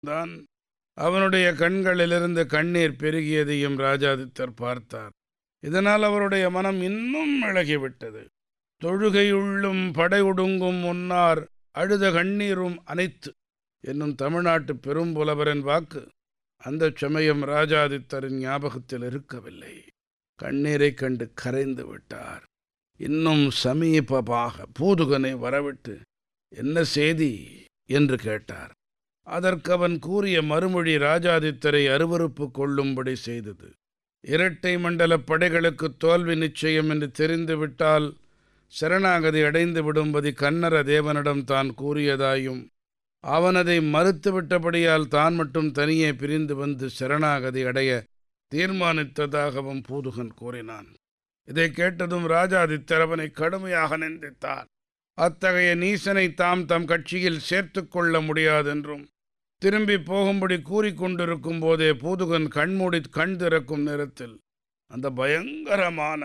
தான் அவனுடைய கண்களிலிருந்து கண்ணீர் பெருகியதையும் ராஜாதித்தர் பார்த்தார் இதனால் அவருடைய மனம் இன்னும் இழகிவிட்டது தொழுகையுள்ளும் படையுடுங்கும் முன்னார் அழுத கண்ணீரும் அனைத்து என்னும் தமிழ்நாட்டு பெரும்புலவரின் வாக்கு அந்தச் சமயம் ராஜாதித்தரின் ஞாபகத்தில் இருக்கவில்லை கண்ணீரைக் கண்டு கரைந்து விட்டார் இன்னும் சமீபமாக பூதுகனை வரவிட்டு என்ன செய்தி என்று கேட்டார் அதற்கு அவன் கூறிய மறுமொழி ராஜாதித்தரை அருவறுப்பு கொள்ளும்படி செய்தது இரட்டை மண்டல படைகளுக்கு தோல்வி நிச்சயம் என்று தெரிந்துவிட்டால் சரணாகதி அடைந்து விடும்படி கன்னர தேவனிடம் தான் கூறியதாயும் அவன் அதை மறுத்துவிட்டபடியால் தான் மட்டும் தனியே பிரிந்து வந்து சரணாகதி அடைய தீர்மானித்ததாகவும் பூதுகன் கூறினான் இதை கேட்டதும் ராஜாதித்தர் அவனை கடுமையாக நிந்தித்தார் அத்தகைய நீசனை தாம் தம் கட்சியில் சேர்த்து கொள்ள முடியாதென்றும் திரும்பி போகும்படி கூறிக்கொண்டிருக்கும் போதே பூதுகன் கண்மூடி கண் திறக்கும் நேரத்தில் அந்த பயங்கரமான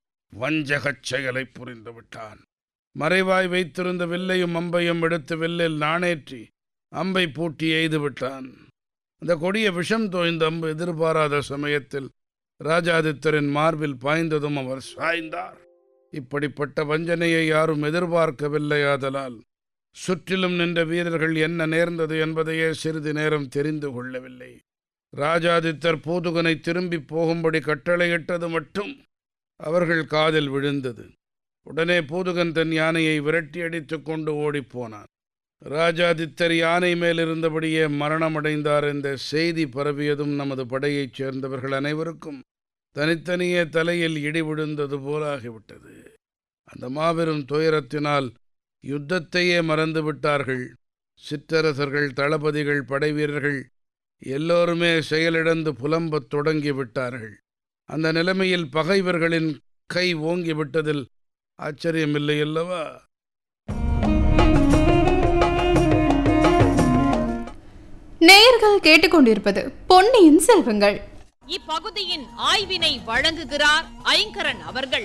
வஞ்சகச் செயலை புரிந்து விட்டான் மறைவாய் வைத்திருந்த வில்லையும் அம்பையும் எடுத்து வில்லில் நாணேற்றி அம்பை பூட்டி எய்து விட்டான் அந்த கொடிய விஷம் தோய்ந்த அம்பு எதிர்பாராத சமயத்தில் ராஜாதித்தரின் மார்பில் பாய்ந்ததும் அவர் சாய்ந்தார் இப்படிப்பட்ட வஞ்சனையை யாரும் எதிர்பார்க்கவில்லையாதலால் சுற்றிலும் நின்ற வீரர்கள் என்ன நேர்ந்தது என்பதையே சிறிது நேரம் தெரிந்து கொள்ளவில்லை ராஜாதித்தர் பூதுகனை திரும்பி போகும்படி கட்டளையிட்டது மட்டும் அவர்கள் காதில் விழுந்தது உடனே பூதுகன் தன் யானையை விரட்டி அடித்துக் கொண்டு ஓடிப்போனான் ராஜாதித்தர் யானை மேலிருந்தபடியே மரணமடைந்தார் என்ற செய்தி பரவியதும் நமது படையைச் சேர்ந்தவர்கள் அனைவருக்கும் தனித்தனியே தலையில் இடி விழுந்தது போலாகிவிட்டது அந்த மாபெரும் துயரத்தினால் யுத்தத்தையே மறந்து விட்டார்கள் சிற்றரசர்கள் தளபதிகள் படைவீரர்கள் எல்லோருமே செயலிழந்து புலம்பத் தொடங்கி விட்டார்கள் அந்த நிலைமையில் பகைவர்களின் கை ஓங்கி விட்டதில் ஆச்சரியமில்லை அல்லவா நேயர்கள் கேட்டுக்கொண்டிருப்பது பொன்னியின் செல்வங்கள் இப்பகுதியின் ஆய்வினை வழங்குகிறார் ஐங்கரன் அவர்கள்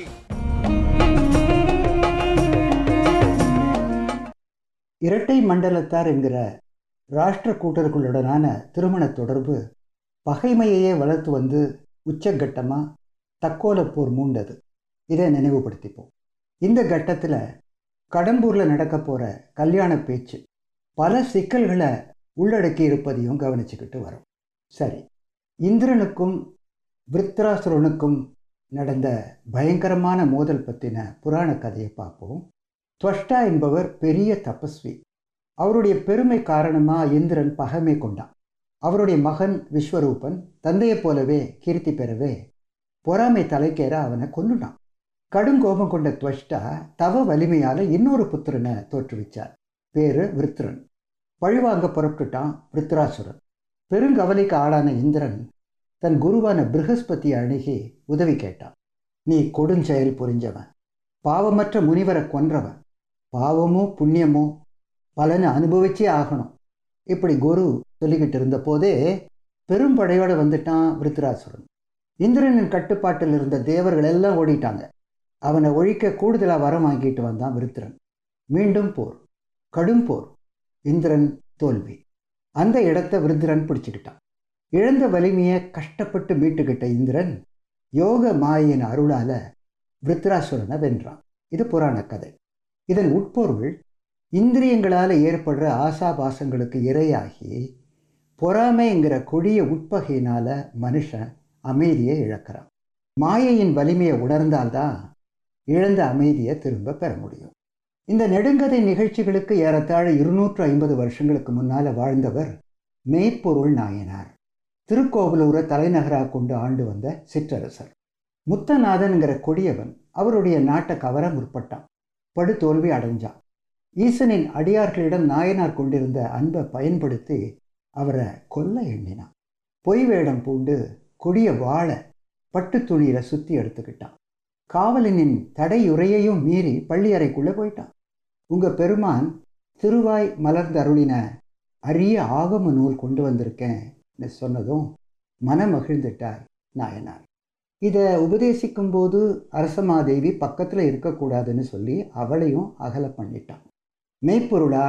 இரட்டை மண்டலத்தார் என்கிற ராஷ்டிர கூட்டர்களுடனான திருமண தொடர்பு பகைமையையே வளர்த்து வந்து உச்சகட்டமாக தக்கோலப் போர் மூண்டது இதை நினைவுபடுத்திப்போம் இந்த கட்டத்தில் கடம்பூரில் நடக்க போகிற கல்யாண பேச்சு பல சிக்கல்களை உள்ளடக்கி இருப்பதையும் கவனிச்சுக்கிட்டு வரோம் சரி இந்திரனுக்கும் விருத்ராசுரனுக்கும் நடந்த பயங்கரமான மோதல் பற்றின புராண கதையை பார்ப்போம் துவஷ்டா என்பவர் பெரிய தபஸ்வி அவருடைய பெருமை காரணமாக இந்திரன் பகைமை கொண்டான் அவருடைய மகன் விஸ்வரூபன் தந்தையைப் போலவே கீர்த்தி பெறவே பொறாமை தலைக்கேற அவனை கொல்லுனான் கடுங்கோபம் கொண்ட துவஷ்டா தவ வலிமையால் இன்னொரு புத்திரனை தோற்றுவிச்சார் பேரு விருத்ரன் பழிவாங்க புறப்பட்டுட்டான் விருத்ராசுரன் பெருங்கவலைக்கு ஆளான இந்திரன் தன் குருவான பிருகஸ்பதி அணுகி உதவி கேட்டான் நீ கொடுஞ்செயல் புரிஞ்சவன் பாவமற்ற முனிவரை கொன்றவன் பாவமோ புண்ணியமோ பலனை அனுபவிச்சே ஆகணும் இப்படி குரு சொல்லிக்கிட்டு இருந்த போதே பெரும்படையோடு வந்துட்டான் விருத்ராசுரன் இந்திரனின் கட்டுப்பாட்டில் இருந்த தேவர்கள் எல்லாம் ஓடிட்டாங்க அவனை ஒழிக்க கூடுதலாக வரம் வாங்கிட்டு வந்தான் விருத்திரன் மீண்டும் போர் கடும் போர் இந்திரன் தோல்வி அந்த இடத்த விருத்திரன் பிடிச்சுக்கிட்டான் இழந்த வலிமையை கஷ்டப்பட்டு மீட்டுக்கிட்ட இந்திரன் யோக மாயின் அருளால விருத்ராசுரனை வென்றான் இது புராண கதை இதன் உட்பொருள் இந்திரியங்களால் ஏற்படுற ஆசாபாசங்களுக்கு இரையாகி பொறாமைங்கிற கொடிய உட்பகையினால மனுஷன் அமைதியை இழக்கிறான் மாயையின் வலிமையை உணர்ந்தால்தான் இழந்த அமைதியை திரும்ப பெற முடியும் இந்த நெடுங்கதை நிகழ்ச்சிகளுக்கு ஏறத்தாழ இருநூற்று ஐம்பது வருஷங்களுக்கு முன்னால் வாழ்ந்தவர் மெய்ப்பொருள் நாயனார் திருக்கோவிலூரை தலைநகராக கொண்டு ஆண்டு வந்த சிற்றரசர் முத்தநாதன்கிற கொடியவன் அவருடைய நாட்டை கவர முற்பட்டான் படுதோல்வி அடைஞ்சான் ஈசனின் அடியார்களிடம் நாயனார் கொண்டிருந்த அன்பை பயன்படுத்தி அவரை கொல்ல எண்ணினான் பொய் வேடம் பூண்டு கொடிய வாழை பட்டு துணியில சுத்தி எடுத்துக்கிட்டான் காவலனின் தடையுறையையும் மீறி பள்ளி அறைக்குள்ளே போயிட்டான் உங்க பெருமான் திருவாய் மலர்ந்தருளின அரிய ஆகம நூல் கொண்டு வந்திருக்கேன் சொன்னதும் மனமகிழ்ந்துட்டார் நாயனார் இதை உபதேசிக்கும் போது அரசமாதேவி பக்கத்தில் இருக்கக்கூடாதுன்னு சொல்லி அவளையும் அகல பண்ணிட்டான் மெய்ப்பொருளார்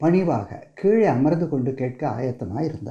பணிவாக கீழே அமர்ந்து கொண்டு கேட்க ஆயத்தமாக இருந்தார்